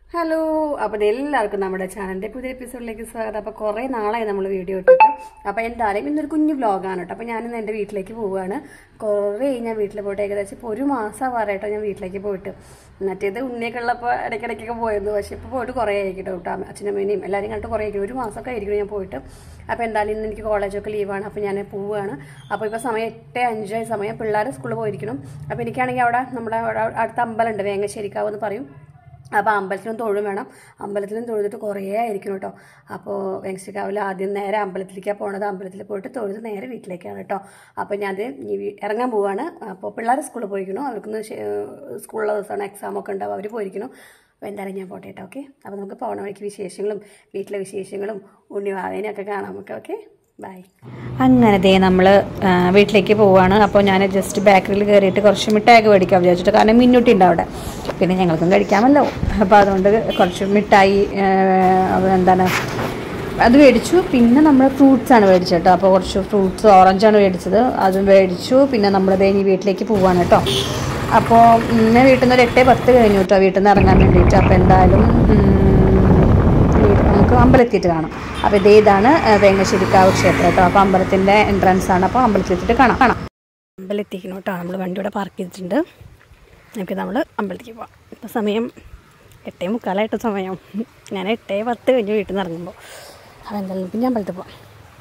Hello അപ്പോൾ എല്ലാവർക്കും നമ്മുടെ ചാനലിൻ്റെ പുതിയ എപ്പിസോഡിലേക്ക് സ്വാഗതം അപ്പോൾ കുറേ നാളായി നമ്മൾ വീഡിയോ ഇട്ടിട്ട് അപ്പോൾ എന്തായാലും ഇന്നൊരു കുഞ്ഞു വ്ലോഗാണ് കേട്ടോ അപ്പോൾ ഞാനിന്ന് എൻ്റെ വീട്ടിലേക്ക് പോവുകയാണ് കുറേ ഞാൻ വീട്ടിൽ പോയിട്ട് ഏകദേശം ഇപ്പോൾ ഒരു മാസം വരായിട്ടോ ഞാൻ വീട്ടിലേക്ക് പോയിട്ട് മറ്റേത് ഉണ്ണിയൊക്കെ ഉള്ളപ്പോൾ ഇടയ്ക്കിടയ്ക്കൊക്കെ പോയിരുന്നു പക്ഷേ ഇപ്പോൾ പോയിട്ട് കുറേ ആയിരിക്കും കേട്ടോ അച്ഛനമ്മേനെയും എല്ലാവരും കണ്ടിട്ട് കുറേ ആയിരിക്കും ഒരു മാസമൊക്കെ ആയിരിക്കും ഞാൻ പോയിട്ട് അപ്പോൾ എന്തായാലും ഇന്ന് എനിക്ക് കോളേജൊക്കെ ലീവാണ് അപ്പോൾ ഞാൻ പോവുകയാണ് അപ്പോൾ ഇപ്പോൾ സമയം എട്ട് അഞ്ചായി സമയം പിള്ളേർ സ്കൂളിൽ പോയിരിക്കണം അപ്പോൾ എനിക്കാണെങ്കിൽ അവിടെ നമ്മുടെ അവിടെ അടുത്ത അമ്പലമുണ്ട് വേങ്ങശ്ശേരിക്കാവ് എന്ന് പറയും അപ്പോൾ അമ്പലത്തിലും തൊഴും വേണം അമ്പലത്തിലും തൊഴുതിട്ട് കുറേ ആയിരിക്കും കേട്ടോ അപ്പോൾ വെങ്കടകാവിൽ ആദ്യം നേരെ അമ്പലത്തിലേക്കാണ് പോണത് അമ്പലത്തിൽ പോയിട്ട് തൊഴുത് നേരെ വീട്ടിലേക്കാണ് കേട്ടോ അപ്പോൾ ഞാൻ ഈ വീ- ഇറങ്ങാൻ പോവാണ് അപ്പോൾ പിള്ളേർ സ്കൂളിൽ പോയിരിക്കണം അവർക്കൊന്ന് സ്കൂളിലെ ദിവസമാണ് എക്സാം ഒക്കെ ഉണ്ടാവും അവർ പോയിരിക്കണം അപ്പോൾ എന്തായാലും ഞാൻ പോട്ടെ കേട്ടോ ഓക്കെ അപ്പോൾ നമുക്ക് പോണ വഴിക്ക് വിശേഷങ്ങളും വീട്ടിലെ വിശേഷങ്ങളും ഉണ്ണിവാവേനെയൊക്കെ കാണാം നമുക്ക് ഓക്കെ ബൈ അങ്ങനെ ദേ നമ്മൾ വീട്ടിലേക്ക് പോവാണ് അപ്പോൾ ഞാൻ ജസ്റ്റ് ബേക്കറിയിൽ കയറിയിട്ട് കുറച്ച് മിഠായി മേടിക്കാൻ വിചാരിച്ചിട്ട് കാരണം മിന്നുട്ടി ഉണ്ട് അവിടെ പിന്നെ ഞങ്ങൾക്കും കഴിക്കാമല്ലോ അപ്പോൾ അതുകൊണ്ട് കുറച്ച് മിഠായി ആ, അത് എന്താണ് അത് മേടിച്ചു പിന്നെ നമ്മൾ ഫ്രൂട്ട്സ് ആണ് മേടിച്ചത് കേട്ടോ അപ്പോൾ കുറച്ച് ഫ്രൂട്ട്സ് ഓറഞ്ചാണ് മേടിച്ചത് അതും മേടിച്ചു പിന്നെ നമ്മൾ ദേ ഇനി വീട്ടിലേക്ക് പോവാണ് കേട്ടോ അപ്പോൾ ഇന്ന് വീട്ടിൽ നിന്ന് ഒരു എട്ടേ പത്ത് കഴിഞ്ഞു കേട്ടോ വീട്ടിൽ നിന്ന് ഇറങ്ങാൻ വേണ്ടിയിട്ട് അപ്പോൾ എന്തായാലും ഉം, വീട് നമുക്ക് അമ്പലത്തിയിട്ട് കാണാം അപ്പോൾ ഇതേ ഇതാണ് വേങ്ങശ്ശേരിക്കാവ് ക്ഷേത്രം കേട്ടോ അപ്പോൾ അമ്പലത്തിൻ്റെ എൻട്രൻസ് ആണ് അപ്പോൾ അമ്പലത്തിൽ എത്തിയിട്ട് കാണാം കാണാം അമ്പലത്തിക്കണം കേട്ടോ നമ്മൾ വണ്ടി ഇവിടെ പാർക്ക് ചെയ്തിട്ടുണ്ട് നമുക്ക് നമ്മൾ അമ്പലത്തിലേക്ക് പോവാം ഇപ്പോൾ സമയം എട്ടേ മുക്കാലായിട്ട് സമയം ഞാൻ എട്ടേ പത്ത് കഴിഞ്ഞ് വീട്ടിൽ നിന്ന് ഇറങ്ങുമ്പോൾ അപ്പോൾ എന്തായാലും പിന്നെ അമ്പലത്തിൽ പോവാം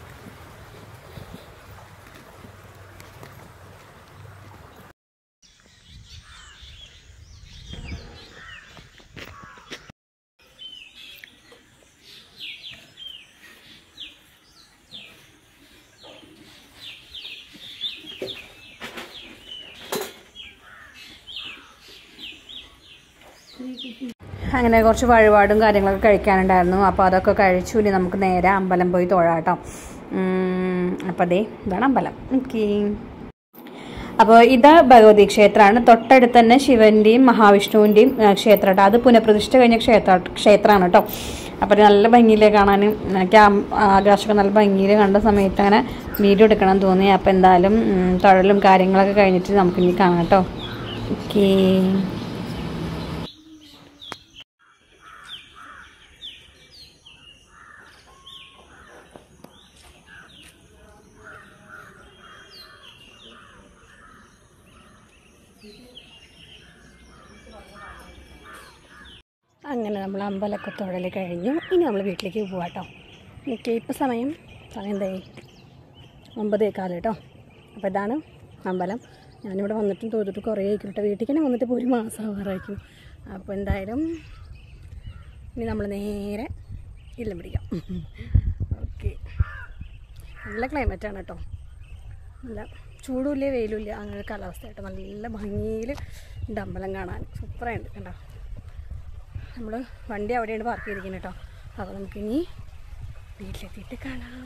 അങ്ങനെ കുറച്ച് വഴിപാടും കാര്യങ്ങളൊക്കെ കഴിക്കാനുണ്ടായിരുന്നു അപ്പോൾ അതൊക്കെ കഴിച്ചു ഇനി നമുക്ക് നേരെ അമ്പലം പോയി തൊഴാം കേട്ടോ ഉം, അപ്പോൾ അതേ ഇതാണ് അമ്പലം ഓക്കേ അപ്പോൾ ഇത് ഭഗവതി ക്ഷേത്രമാണ് തൊട്ടടുത്ത് തന്നെ ശിവന്റെയും മഹാവിഷ്ണുവിൻ്റെയും ക്ഷേത്രം കേട്ടോ അത് പുനഃപ്രതിഷ്ഠ കഴിഞ്ഞ ക്ഷേത്ര ക്ഷേത്രമാണ് കേട്ടോ അപ്പോൾ നല്ല ഭംഗിയിൽ കാണാനും എനിക്ക് ആ- ആകാശമൊക്കെ നല്ല ഭംഗിയിൽ കണ്ട സമയത്ത് അങ്ങനെ വീഡിയോ എടുക്കണം എന്ന് തോന്നി അപ്പോൾ എന്തായാലും ഉം, തൊഴലും കാര്യങ്ങളൊക്കെ കഴിഞ്ഞിട്ട് നമുക്കിനി കാണാം കേട്ടോ ഓക്കേ അങ്ങനെ നമ്മൾ അമ്പലമൊക്കെ തൊഴൽ കഴിഞ്ഞു ഇനി നമ്മൾ വീട്ടിലേക്ക് പോവാം കേട്ടോ എനിക്ക് ഇപ്പോൾ സമയം സമയം എന്തായി ഒമ്പതേ കാലം കേട്ടോ അപ്പോൾ ഇതാണ് അമ്പലം ഞാനിവിടെ വന്നിട്ടും തോന്നിട്ട് കുറേ ആയിരിക്കും കേട്ടോ വീട്ടിൽ തന്നെ വന്നിട്ട് ഇപ്പോൾ ഒരു മാസം ആവാറായിരിക്കും അപ്പോൾ എന്തായാലും ഇനി നമ്മൾ നേരെ ഇല്ലം പിടിക്കാം ഓക്കെ നല്ല ക്ലൈമറ്റാണ് കേട്ടോ നല്ല ചൂടുമില്ല വെയിലുമില്ല അങ്ങനെ കാലാവസ്ഥ കേട്ടോ നല്ല ഭംഗിയിൽ ഉണ്ട് അമ്പലം കാണാൻ സൂപ്പറായിട്ട് കണ്ടോ നമ്മൾ വണ്ടി അവിടെയാണ് പാർക്ക് ചെയ്തിരിക്കുന്നത് കേട്ടോ അപ്പോൾ നമുക്കിനി വീട്ടിലെത്തിയിട്ട് കാണാം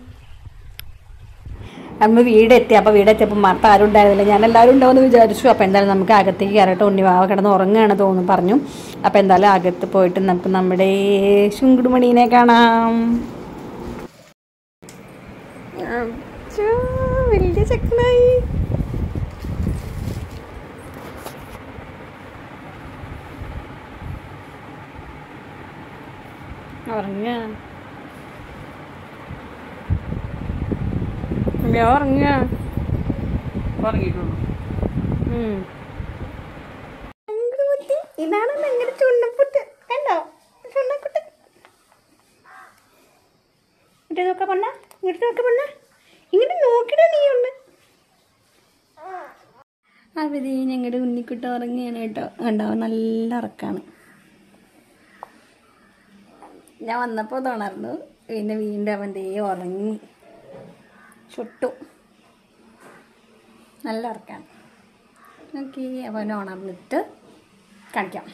നമ്മൾ വീടെത്തി അപ്പോൾ വീടെത്തിയപ്പോൾ മറത്ത് ആരും ഉണ്ടായിരുന്നില്ല ഞാൻ എല്ലാവരും ഉണ്ടാവുമെന്ന് വിചാരിച്ചു അപ്പോൾ എന്തായാലും നമുക്ക് അകത്തേക്ക് കയറട്ടെ ഉണ്ണിവാവ കിടന്ന് ഉറങ്ങുകയാണ് തോന്നുന്നു പറഞ്ഞു അപ്പോൾ എന്തായാലും അകത്ത് പോയിട്ട് നമുക്ക് നമ്മുടെ ശുങ്കുടുമണീനെ കാണാം അച്ഛോ, വലിയ ചെക്കനായി ഉറങ്ങ ഉറങ്ങ ഉം. ഇതാണ് ഞങ്ങളുടെ ചുണ്ടപ്പുട്ട് കണ്ടോ ചുണ്ടക്കുട്ട് ഇങ്ങോട്ട് നോക്ക പൊണ്ണ ഇങ്ങോട്ട് നോക്ക പൊണ്ണ ഇങ്ങോട്ട് നോക്കിടാ നീ ഒന്ന് അവിടെ ഞങ്ങളുടെ ഉണ്ണിക്കുട്ട ഉറങ്ങിയാണ് കേട്ടോ കണ്ടോ നല്ല ഉറക്കാണ് ഞാൻ വന്നപ്പോൾ തോണായിരുന്നു പിന്നെ വീണ്ടും അവൻ ദേ ഉറങ്ങി ചുട്ടു നല്ല ഉറക്കാണ് ഓക്കെ അവൻ ഉണർന്നിട്ട് കാണിക്കാം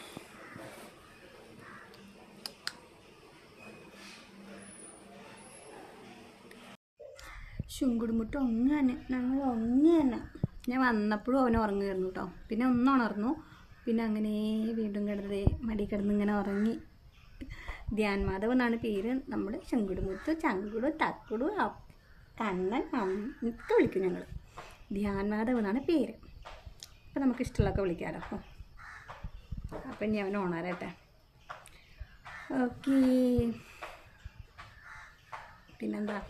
ശുങ്കുടുമുട്ട് ഒങ്ങനെ ഞങ്ങൾ ഒങ്ങനെ ഞാൻ വന്നപ്പോഴും അവൻ ഉറങ്ങുമായിരുന്നു കേട്ടോ പിന്നെ ഒന്ന് ഉണർന്നു പിന്നെ അങ്ങനെ വീണ്ടും കിടന്നതേ മടി കിടന്ന് ഇങ്ങനെ ഉറങ്ങി ധ്യാൻ മാധവ് എന്നാണ് പേര് നമ്മൾ ശങ്കുടുമുത്ത് ചങ്കുടു തക്കുടു അപ്പ് കണ്ണൻ ഒക്കെ വിളിക്കും ഞങ്ങൾ ധ്യാൻ മാധവ് എന്നാണ് പേര് അപ്പം നമുക്ക് ഇഷ്ടമുള്ളതൊക്കെ വിളിക്കാമല്ലോ അപ്പോൾ അപ്പം ഇനി അവൻ ഉണരട്ടെ ഓക്കേ പിന്നെന്താ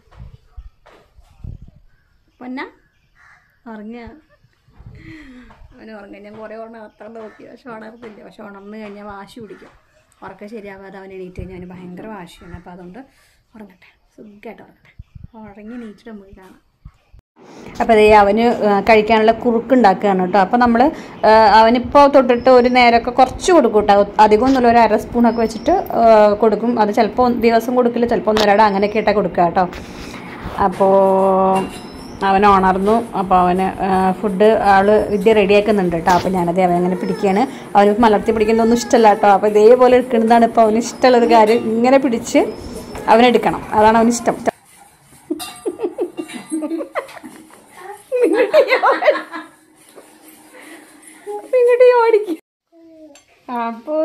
പൊന്ന ഉറങ്ങ അവന് ഉറങ്ങാൻ ഞാൻ കുറേ ഉണർത്താൻ നോക്കി പക്ഷെ ഉണർത്തില്ല പക്ഷെ ഉണർന്ന് കഴിഞ്ഞാൽ വാശി പിടിക്കും ഉറക്കം ശരിയാവാതെ അവൻ എണീറ്റ് കഴിഞ്ഞാൽ അവന് ഭയങ്കര വാശിയാണ് അപ്പോൾ അതുകൊണ്ട് ഉറങ്ങട്ടെ സുഖമായിട്ട് ഉറങ്ങട്ടെ ഉറങ്ങി എണീറ്റിട്ട് നമുക്ക് കാണാം അപ്പോൾ അതേ അവന് ആ, കഴിക്കാനുള്ള കുറുക്ക് ഉണ്ടാക്കുകയാണ് കേട്ടോ അപ്പോൾ നമ്മൾ അവനിപ്പോൾ തൊട്ടിട്ട് ഒരു നേരമൊക്കെ കുറച്ച് കൊടുക്കും കേട്ടോ അധികം ഒന്നുമില്ല ഒരു അര സ്പൂണൊക്കെ വെച്ചിട്ട് ആ, കൊടുക്കും അത് ചിലപ്പോൾ ദിവസം കൊടുക്കില്ല ചിലപ്പോൾ ഒന്നരാട അങ്ങനെയൊക്കെ ഇട്ടാൽ കൊടുക്കുക കേട്ടോ അപ്പോൾ അവൻ ഉണർന്നു അപ്പോൾ അവന് ഫുഡ് ആൾ വിദ്യ റെഡിയാക്കുന്നുണ്ട് കേട്ടോ അപ്പോൾ ഞാനത് അവൻ അങ്ങനെ പിടിക്കുകയാണ് അവന് മലർത്തി പിടിക്കുന്നതൊന്നും ഇഷ്ടമല്ല കേട്ടോ അപ്പോൾ ഇതേപോലെ എടുക്കുന്നതാണ് ഇപ്പോൾ അവന് ഇഷ്ടമുള്ളൊരു കാര്യം ഇങ്ങനെ പിടിച്ച് അവനെടുക്കണം അതാണ് അവന് ഇഷ്ടം ഇങ്ങോട്ട് ഓടിക്കും അപ്പോ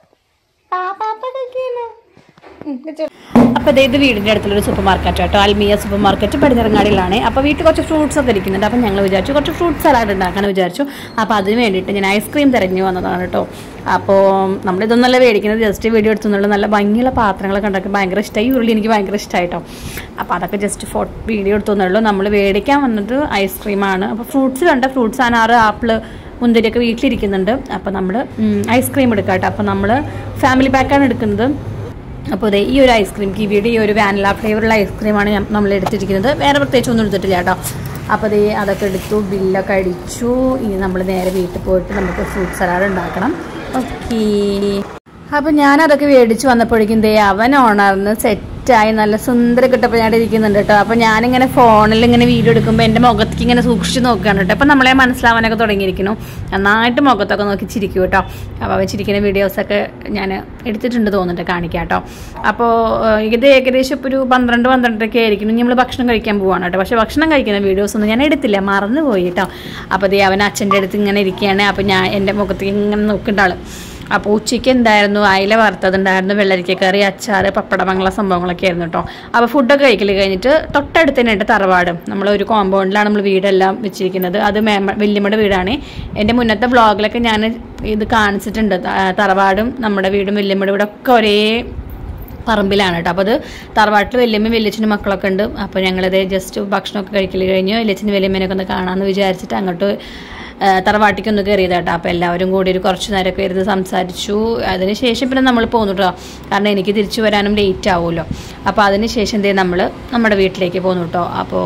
അപ്പോൾ ഇത് വീടിൻ്റെ അടുത്തുള്ളൊരു സൂപ്പർ മാർക്കറ്റ് കേട്ടോ അൽമിയ സൂപ്പർ മാർക്കറ്റ് പടിഞ്ഞിറങ്ങാടിയിലാണ് അപ്പോൾ വീട്ടിൽ കുറച്ച് ഫ്രൂട്ട്സ് ഒക്കെ ഇരിക്കുന്നുണ്ട് അപ്പോൾ ഞങ്ങൾ വിചാരിച്ചു കുറച്ച് ഫ്രൂട്ട് സലാഡ് ഉണ്ടാക്കാമെന്ന് വിചാരിച്ചു അപ്പോൾ അതിന് വേണ്ടിയിട്ട് ഞാൻ ഐസ്ക്രീം തിരഞ്ഞു വന്നതാണ് കേട്ടോ അപ്പോൾ നമ്മളിതൊന്നല്ല മേടിക്കുന്നത് ജസ്റ്റ് വീഡിയോ എടുത്തുന്നുള്ള നല്ല ഭംഗിയുള്ള പാത്രങ്ങളൊക്കെ ഉണ്ടാക്കി ഭയങ്കര ഇഷ്ടമായി ഈ ഉരുളി എനിക്ക് ഭയങ്കര ഇഷ്ടമായിട്ടോ അപ്പോൾ അതൊക്കെ ജസ്റ്റ് ഫോ വീഡിയോ എടുത്തുന്നുള്ളൂ നമ്മൾ മേടിക്കാൻ വന്നത് ഐസ്ക്രീമാണ് അപ്പോൾ ഫ്രൂട്ട്സ് കണ്ട ഫ്രൂട്ട്സ് അനാറ് ആപ്പിള് മുന്തിരിയൊക്കെ വീട്ടിലിരിക്കുന്നുണ്ട് അപ്പോൾ നമ്മൾ ഐസ്ക്രീം എടുക്കാം കേട്ടോ അപ്പോൾ നമ്മൾ ഫാമിലി പാക്കാണ് എടുക്കുന്നത് അപ്പോൾ ഇതേ ഈ ഒരു ഐസ്ക്രീം കിവിയുടെ ഈ ഒരു വാനില ഫ്ലേവറുള്ള ഐസ്ക്രീമാണ് ഞാൻ നമ്മൾ എടുത്തിരിക്കുന്നത് വേറെ പ്രത്യേകിച്ച് ഒന്നും എടുത്തിട്ടില്ല കേട്ടോ അപ്പോൾ ഇതേ അതൊക്കെ എടുത്തു ബില്ലൊക്കെ അടിച്ചു ഇനി നമ്മൾ നേരെ വീട്ടിൽ പോയിട്ട് നമുക്ക് ഫ്രൂട്ട് സലാഡ് ഉണ്ടാക്കണം ഓക്കേ അപ്പോൾ ഞാനതൊക്കെ മേടിച്ച് വന്നപ്പോഴേക്കും ദേ അവൻ ഉണർന്ന് സെറ്റായി നല്ല സുന്ദരം കിട്ടപ്പോൾ ഞാൻ ഇരിക്കുന്നുണ്ട് കേട്ടോ അപ്പോൾ ഞാനിങ്ങനെ ഫോണിൽ ഇങ്ങനെ വീഡിയോ എടുക്കുമ്പോൾ എൻ്റെ മുഖത്തേക്ക് ഇങ്ങനെ സൂക്ഷിച്ച് നോക്കുകയാണ് കേട്ടോ അപ്പോൾ നമ്മളെ മനസ്സിലാവാനൊക്കെ തുടങ്ങിയിരിക്കുന്നു നന്നായിട്ട് മുഖത്തൊക്കെ നോക്കി ചിരിക്കും കേട്ടോ അപ്പോൾ അവൻ ചിരിക്കുന്ന വീഡിയോസൊക്കെ ഞാൻ എടുത്തിട്ടുണ്ട് തോന്നുന്നുണ്ട് കാണിക്കാം കേട്ടോ അപ്പോൾ ഏഹ്, ഇത് ഏകദേശം ഇപ്പോൾ ഒരു പന്ത്രണ്ട് പന്ത്രണ്ടരൊക്കെ ആയിരിക്കും ഇനി നമ്മൾ ഭക്ഷണം കഴിക്കാൻ പോവാണ് കേട്ടോ പക്ഷേ ഭക്ഷണം കഴിക്കുന്ന വീഡിയോസ് ഒന്നും ഞാൻ എടുത്തില്ല മറന്നു പോയി കേട്ടോ അപ്പോൾ ദേ അവൻ അച്ഛൻ്റെ അടുത്ത് ഇങ്ങനെ ഇരിക്കുകയാണ് അപ്പോൾ ഞാൻ എൻ്റെ മുഖത്തേക്ക് ഇങ്ങനെ നോക്കേണ്ട ആൾ അപ്പോൾ ഉച്ചയ്ക്ക് എന്തായിരുന്നു അയില വറുത്തതുണ്ടായിരുന്നു വെള്ളരിക്ക കറി അച്ചാറ് പപ്പടം അങ്ങനെയുള്ള സംഭവങ്ങളൊക്കെ ആയിരുന്നു കേട്ടോ അപ്പോൾ ഫുഡൊക്കെ കഴിക്കൽ കഴിഞ്ഞിട്ട് തൊട്ടടുത്ത് തന്നെയുണ്ട് തറവാട് നമ്മൾ ഒരു കോമ്പൗണ്ടിലാണ് നമ്മൾ വീടെല്ലാം വെച്ചിരിക്കുന്നത് അത് മേമ വല്യമ്മയുടെ വീടാണ് എൻ്റെ മുന്നത്തെ വ്ളോഗിലൊക്കെ ഞാൻ ഇത് കാണിച്ചിട്ടുണ്ട് ത- തറവാടും നമ്മുടെ വീടും വല്യമ്മയുടെ വീടും ഒക്കെ ഒരേ പറമ്പിലാണ് കേട്ടോ അപ്പോൾ അത് തറവാട്ടിൽ വല്യമ്മയും വലിയച്ഛനും മക്കളൊക്കെ ഉണ്ട് അപ്പോൾ ഞങ്ങളത് ജസ്റ്റ് ഭക്ഷണമൊക്കെ കഴിക്കൽ കഴിഞ്ഞു വലിയച്ഛനും വല്യമ്മേനൊക്കെ ഒന്ന് കാണാമെന്ന് വിചാരിച്ചിട്ട് അങ്ങോട്ട് ആ, തറവാട്ടിക്ക് ഒന്ന് കയറിയത് കേട്ടോ അപ്പോൾ എല്ലാവരും കൂടി ഒരു കുറച്ച് നേരമൊക്കെ ഇരുന്ന് സംസാരിച്ചു അതിന് ശേഷം പിന്നെ നമ്മൾ പോന്നു കേട്ടോ കാരണം എനിക്ക് തിരിച്ചു വരാനും ലേറ്റ് ആവുമല്ലോ അപ്പോൾ അതിന് ശേഷം എന്തേ നമ്മൾ നമ്മുടെ വീട്ടിലേക്ക് പോന്നു കേട്ടോ അപ്പോൾ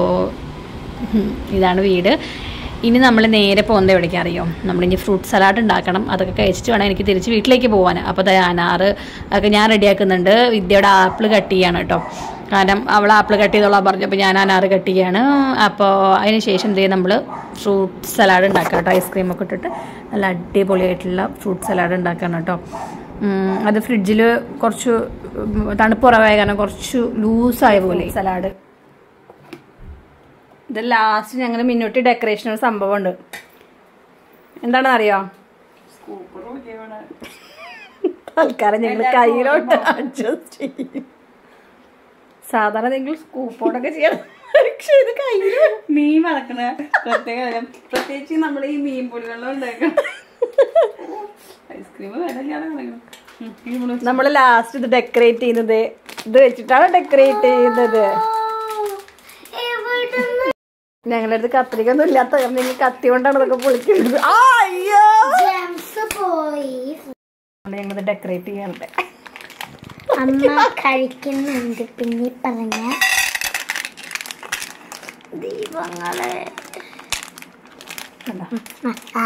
ഉം, ഇതാണ് വീട് ഇനി നമ്മൾ നേരെ പോകുന്നത് എവിടേക്ക് അറിയോ നമ്മളിനി ഫ്രൂട്ട് സലാഡ് ഉണ്ടാക്കണം അതൊക്കെ കഴിച്ചിട്ട് വേണം എനിക്ക് തിരിച്ച് വീട്ടിലേക്ക് പോകാൻ അപ്പോൾ ദേ അനാറ് ഒക്കെ ഞാൻ റെഡിയാക്കുന്നുണ്ട് വിദ്യയുടെ ആപ്പിൾ കട്ട് ചെയ്യാണ് കേട്ടോ കാരണം അവൾ ആപ്പിൾ കട്ട് ചെയ്തോളാൻ പറഞ്ഞപ്പോൾ ഞാൻ അനാറ് കട്ട് ചെയ്യാണ് അപ്പോൾ അതിന് ശേഷം ദേ നമ്മൾ ഫ്രൂട്ട് സലാഡ് ഉണ്ടാക്കാം കേട്ടോ ഐസ്ക്രീം ഒക്കെ ഇട്ടിട്ട് നല്ല അടിപൊളിയായിട്ടുള്ള ഫ്രൂട്ട് സലാഡ് ഉണ്ടാക്കണം കേട്ടോ ഉം, അത് ഫ്രിഡ്ജിൽ കുറച്ച് ഉം, തണുപ്പ് കുറവായ കാരണം കുറച്ച് ലൂസായ പോലെ സലാഡ് ഇത് ലാസ്റ്റ് ഞങ്ങൾ മുന്നോട്ട് ഡെക്കറേഷൻ ഒരു സംഭവമുണ്ട് എന്താണെന്ന് അറിയോ തൽക്കാലം ഞങ്ങൾ കയ്യിലോട്ട് അഡ്ജസ്റ്റ് ചെയ്യും സാധാരണ നിങ്ങൾ സ്കൂപ്പോടൊക്കെ ചെയ്യണം പക്ഷെ ഇത് കയ്യിൽ മീൻ വറക്കണ പ്രത്യേക കാര്യം പ്രത്യേകിച്ച് നമ്മൾ ഈ മീൻ പൊടിവെള്ളം ഉണ്ടാക്കണം ഐസ്ക്രീം വിലയില്ലാതെ കളയണം നമ്മൾ ലാസ്റ്റ് ഇത് ഡെക്കറേറ്റ് ചെയ്യുന്നത് ഇത് വെച്ചിട്ടാണ് ഡെക്കറേറ്റ് ചെയ്യുന്നത് ഞങ്ങളുടെ അടുത്ത് കത്രിക ഒന്നും ഇല്ലാത്ത കാരണം നിങ്ങൾ കത്തി കൊണ്ടാണ് ഇതൊക്കെ പൊളിക്കുന്നത് ആ, അയ്യോ ജെംസ് പോയി ഞങ്ങളിത് ഡെക്കറേറ്റ് ചെയ്യാറുണ്ട് അമ്മ കഴിക്കുന്നുണ്ട് പിന്നെ പറഞ്ഞ ദീപങ്ങളെ കണ്ടോ? ആ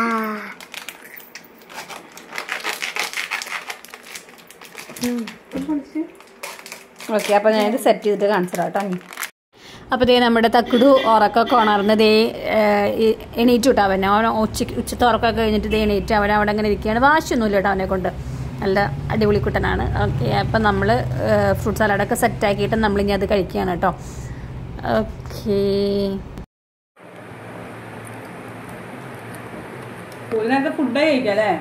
ഓക്കെ അപ്പോൾ ഞാനിത് സെറ്റ് ചെയ്തിട്ട് കാണിച്ചു തരാം കേട്ടോ അപ്പോൾ ദേ നമ്മുടെ തക്കുടു ഉറക്കമൊക്കെ ഉണർന്ന് ദേ ഏഹ്, ഈ- എണീറ്റ് വിട്ടോ അവനെ അവൻ ഉച്ചയ്ക്ക് ഉച്ചത്തെ ഉറക്കമൊക്കെ കഴിഞ്ഞിട്ട് ദേ എണീറ്റ് അവൻ അവിടെ അങ്ങനെ ഇരിക്കുകയാണ് വാശിയൊന്നുമില്ല കേട്ടോ അവനെ കൊണ്ട് നല്ല അടിപൊളി കുട്ടനാണ് ഓക്കെ അപ്പം നമ്മൾ ഫ്രൂട്ട് സലാഡൊക്കെ സെറ്റാക്കിയിട്ട് നമ്മളിനി അത് കഴിക്കുകയാണ് കേട്ടോ ഓക്കേ ഒരു നേരത്തെ ഫുഡ് കഴിക്കാം അല്ലേ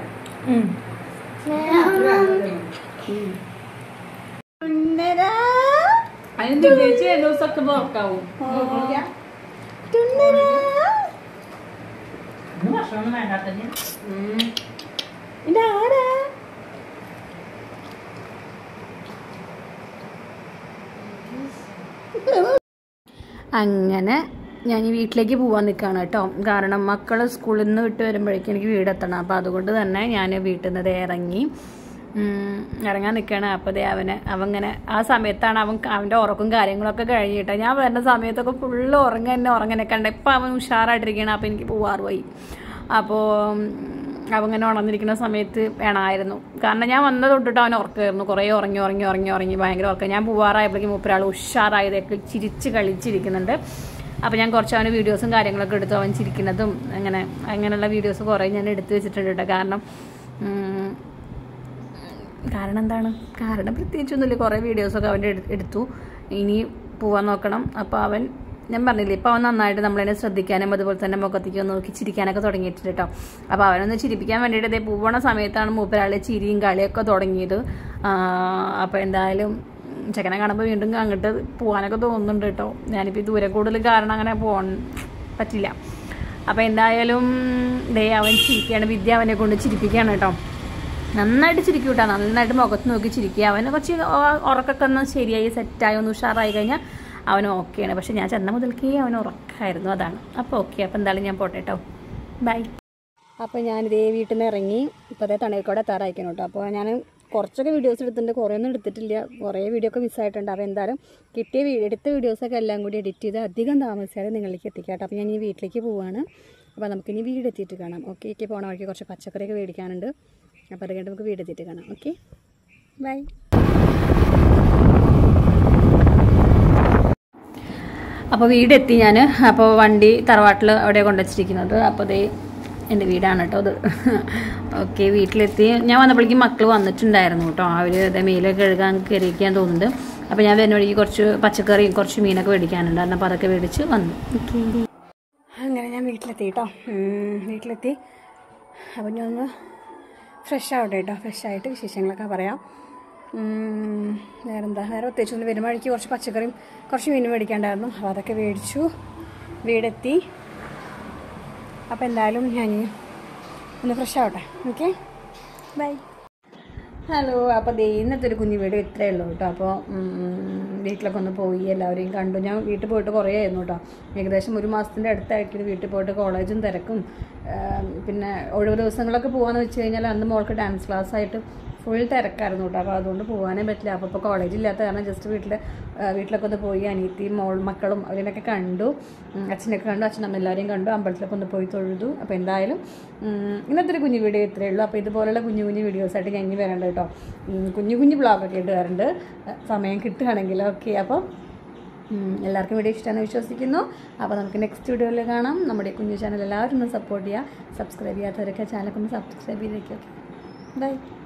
അതിന് തിരിച്ച് എല്ലാ ദിവസമൊക്കെ നോക്കാവും ഭക്ഷണം വേണ്ടാത്തന്നെ ഇതാരാ അങ്ങനെ ഞാൻ ഈ വീട്ടിലേക്ക് പോകാൻ നിൽക്കുകയാണ് കേട്ടോ കാരണം മക്കൾ സ്കൂളിൽ നിന്ന് വിട്ട് വരുമ്പോഴേക്കും എനിക്ക് വീടെത്തണം അപ്പോൾ അതുകൊണ്ട് തന്നെ ഞാൻ വീട്ടിൽ നിന്ന് ദേ ഇറങ്ങി ഉം, ഇറങ്ങാൻ നിൽക്കുകയാണ് അപ്പോൾ ദേ അവന് അവങ്ങനെ ആ സമയത്താണ് അവൻ അവൻ്റെ ഉറക്കും കാര്യങ്ങളൊക്കെ കഴിഞ്ഞിട്ട് ഞാൻ വരുന്ന സമയത്തൊക്കെ ഫുള്ള് ഉറങ്ങ എന്നെ ഉറങ്ങനെ കണ്ട ഇപ്പം അവൻ ഉഷാറായിട്ടിരിക്കുകയാണ് അപ്പോൾ എനിക്ക് പോവാറ് പോയി അപ്പോൾ അവങ്ങനെ ഉണർന്നിരിക്കുന്ന സമയത്ത് വേണമായിരുന്നു കാരണം ഞാൻ വന്നത് തൊട്ടിട്ട് അവൻ ഉറക്കമായിരുന്നു കുറേ ഉറങ്ങി ഉറങ്ങി ഉറങ്ങി ഉറങ്ങി ഭയങ്കര ഉറക്കം ഞാൻ പോവാറായപ്പോഴേക്കും മൂപ്പരാൾ ഉഷാറായതൊക്കെ ചിരിച്ച് കളിച്ചിരിക്കുന്നുണ്ട് അപ്പോൾ ഞാൻ കുറച്ച് അവന് വീഡിയോസും കാര്യങ്ങളൊക്കെ എടുത്തു അവൻ ചിരിക്കുന്നതും അങ്ങനെ അങ്ങനെയുള്ള വീഡിയോസ് കുറേ ഞാൻ എടുത്തു വെച്ചിട്ടുണ്ട് കേട്ടോ കാരണം ഉം, കാരണം എന്താണ് കാരണം പ്രത്യേകിച്ചൊന്നുമില്ല കുറേ വീഡിയോസൊക്കെ അവൻ്റെ എടു- എടുത്തു ഇനി പോവാൻ നോക്കണം അപ്പോൾ അവൻ ഞാൻ പറഞ്ഞില്ലേ ഇപ്പോൾ അവൻ നന്നായിട്ട് നമ്മളതിനെ ശ്രദ്ധിക്കാനും അതുപോലെ തന്നെ മുഖത്തേക്ക് ഒന്ന് നോക്കി ചിരിക്കാനൊക്കെ തുടങ്ങിയിട്ടുണ്ട് കേട്ടോ അപ്പോൾ അവനൊന്ന് ചിരിപ്പിക്കാൻ വേണ്ടിയിട്ട് ഇതേ പോവണ സമയത്താണ് മൂപ്പരാളെ ചിരിയും കളിയൊക്കെ തുടങ്ങിയത് അപ്പോൾ എന്തായാലും ചെക്കനെ കാണുമ്പോൾ വീണ്ടും അങ്ങോട്ട് പോകാനൊക്കെ തോന്നുന്നുണ്ട് കേട്ടോ ഞാനിപ്പോൾ ഈ ദൂരെ കൂടുതൽ കാരണം അങ്ങനെ പോകാൻ പറ്റില്ല അപ്പോൾ എന്തായാലും ദേ അവൻ ചിരിക്കുകയാണ് വിദ്യ അവനെ കൊണ്ട് ചിരിപ്പിക്കുകയാണ് കേട്ടോ നന്നായിട്ട് ചിരിക്കും കേട്ടോ നന്നായിട്ട് മുഖത്ത് നോക്കി ചിരിക്കുക അവന് കുറച്ച് ഉ- ഉറക്കമൊക്കെ ഒന്ന് ശരിയായി സെറ്റായി ഒന്ന് ഉഷാറായി കഴിഞ്ഞാൽ അവൻ ഓക്കെയാണ് പക്ഷെ ഞാൻ ചെന്ന മുതൽക്കേ അവൻ ഉറക്കമായിരുന്നു അതാണ് അപ്പോൾ ഓക്കെ അപ്പോൾ എന്തായാലും ഞാൻ പോട്ടെ കേട്ടോ ബൈ അപ്പോൾ ഞാനിതേ വീട്ടിൽ നിന്ന് ഇറങ്ങി ഇപ്പോൾ അതേ തണ്ണീർക്കോടെ എത്താറായിക്കണം കേട്ടോ അപ്പോൾ ഞാൻ കുറച്ചൊക്കെ വീഡിയോസ് എടുത്തിട്ടുണ്ട് കുറേ ഒന്നും എടുത്തിട്ടില്ല കുറേ വീഡിയോ ഒക്കെ മിസ്സായിട്ടുണ്ട് അപ്പോൾ എന്തായാലും കിട്ടിയ വീ എടുത്ത വീഡിയോസൊക്കെ എല്ലാം കൂടി എഡിറ്റ് ചെയ്ത് അധികം താമസിച്ചാലും നിങ്ങളിലേക്ക് എത്തിക്കാം കേട്ടോ അപ്പോൾ ഞാൻ ഈ വീട്ടിലേക്ക് പോവാണ് അപ്പോൾ നമുക്കിനി വീട് എത്തിയിട്ട് കാണാം ഓക്കെ എനിക്ക് പോണ വഴിക്ക് കുറച്ച് പച്ചക്കറിയൊക്കെ മേടിക്കാനുണ്ട് അപ്പോൾ അത് കഴിഞ്ഞിട്ട് നമുക്ക് വീട് എത്തിയിട്ട് കാണാം ഓക്കെ ബൈ അപ്പോൾ വീടെത്തി ഞാൻ അപ്പോൾ വണ്ടി തറവാട്ടിൽ അവിടെ കൊണ്ടുവച്ചിരിക്കുന്നത് അപ്പോൾ ദേ എൻ്റെ വീടാണ് കേട്ടോ അത് ഓക്കെ വീട്ടിലെത്തി ഞാൻ വന്നപ്പോഴേക്കും മക്കൾ വന്നിട്ടുണ്ടായിരുന്നു കേട്ടോ അവർ ഇതേ മീലൊക്കെ കഴുകാൻ കയറിയിരിക്കാൻ തോന്നുന്നുണ്ട് അപ്പോൾ ഞാൻ വരുന്ന വഴിക്ക് കുറച്ച് പച്ചക്കറിയും കുറച്ച് മീനൊക്കെ മേടിക്കാനുണ്ടായിരുന്നു അപ്പോൾ അതൊക്കെ മേടിച്ച് വന്നു ഓക്കെ അങ്ങനെ ഞാൻ വീട്ടിലെത്തി കേട്ടോ ഉം, വീട്ടിലെത്തി അപ്പം ഞാൻ ഒന്ന് ഫ്രഷ് ആവട്ടെ കേട്ടോ ഫ്രഷ് ആയിട്ട് വിശേഷങ്ങളൊക്കെ പറയാം ഉം, വേറെന്താ വേറെ പ്രത്യേകിച്ച് ഒന്ന് വരുന്ന വഴിക്ക് കുറച്ച് പച്ചക്കറിയും കുറച്ച് മീനും മേടിക്കാണ്ടായിരുന്നു അപ്പോൾ അതൊക്കെ മേടിച്ചു വീടെത്തി അപ്പോൾ എന്തായാലും ഞാൻ ഒന്ന് ഫ്രഷ് ആവട്ടെ ഓക്കെ ബൈ ഹലോ അപ്പോൾ ദേ ഇന്നത്തെ ഒരു കുഞ്ഞു വീഡിയോ ഇത്രയേ ഉള്ളൂ കേട്ടോ അപ്പോൾ വീട്ടിലൊക്കെ ഒന്ന് പോയി എല്ലാവരെയും കണ്ടു ഞാൻ വീട്ടിൽ പോയിട്ട് കുറേ ആയിരുന്നു കേട്ടോ ഏകദേശം ഒരു മാസത്തിൻ്റെ അടുത്തായിട്ട് വീട്ടിൽ പോയിട്ട് കോളേജും തിരക്കും ആം, പിന്നെ ഒഴിവ് ദിവസങ്ങളൊക്കെ പോകാമെന്ന് വെച്ച് കഴിഞ്ഞാൽ അന്ന് മോൾക്ക് ഡാൻസ് ക്ലാസ് ആയിട്ട് ഫുൾ തിരക്കായിരുന്നു കേട്ടോ അപ്പോൾ അതുകൊണ്ട് പോകാനേ പറ്റില്ല അപ്പോൾ ഇപ്പോൾ കോളേജ് ഇല്ലാത്ത കാരണം ജസ്റ്റ് വീട്ടിൽ വീട്ടിലൊക്കെ ഒന്ന് പോയി അനിയത്തിയും മോൾ മക്കളും അവരിനൊക്കെ കണ്ടു ഉം, അച്ഛനൊക്കെ കണ്ടു അച്ഛനമ്മ എല്ലാവരെയും കണ്ടു അമ്പലത്തിലൊക്കെ ഒന്ന് പോയി തൊഴുതു അപ്പോൾ എന്തായാലും ഉം, ഇന്നത്തെ ഒരു കുഞ്ഞു വീഡിയോ ഇത്രയേ ഉള്ളൂ അപ്പോൾ ഇതുപോലുള്ള കുഞ്ഞു കുഞ്ഞു വീഡിയോസായിട്ട് ഞാൻ ഇനി വരണ്ട കേട്ടോ ഉം, കുഞ്ഞു കുഞ്ഞു ബ്ലോഗൊക്കെ ഇട്ട് വരണ്ട് സമയം കിട്ടുകയാണെങ്കിൽ ഓക്കെ അപ്പോൾ ഉം, എല്ലാവർക്കും വീഡിയോ ഇഷ്ടമാണെന്ന് വിശ്വസിക്കുന്നു അപ്പോൾ നമുക്ക് നെക്സ്റ്റ് വീഡിയോയിൽ കാണാം നമ്മുടെ ഈ കുഞ്ഞു ചാനൽ എല്ലാവരും ഒന്ന് സപ്പോർട്ട് ചെയ്യുക സബ്സ്ക്രൈബ് ചെയ്യാത്തവരൊക്കെ ചാനലൊക്കെ ഒന്ന് സബ്സ്ക്രൈബ് ചെയ്തേക്കും ഓക്കെ ബൈ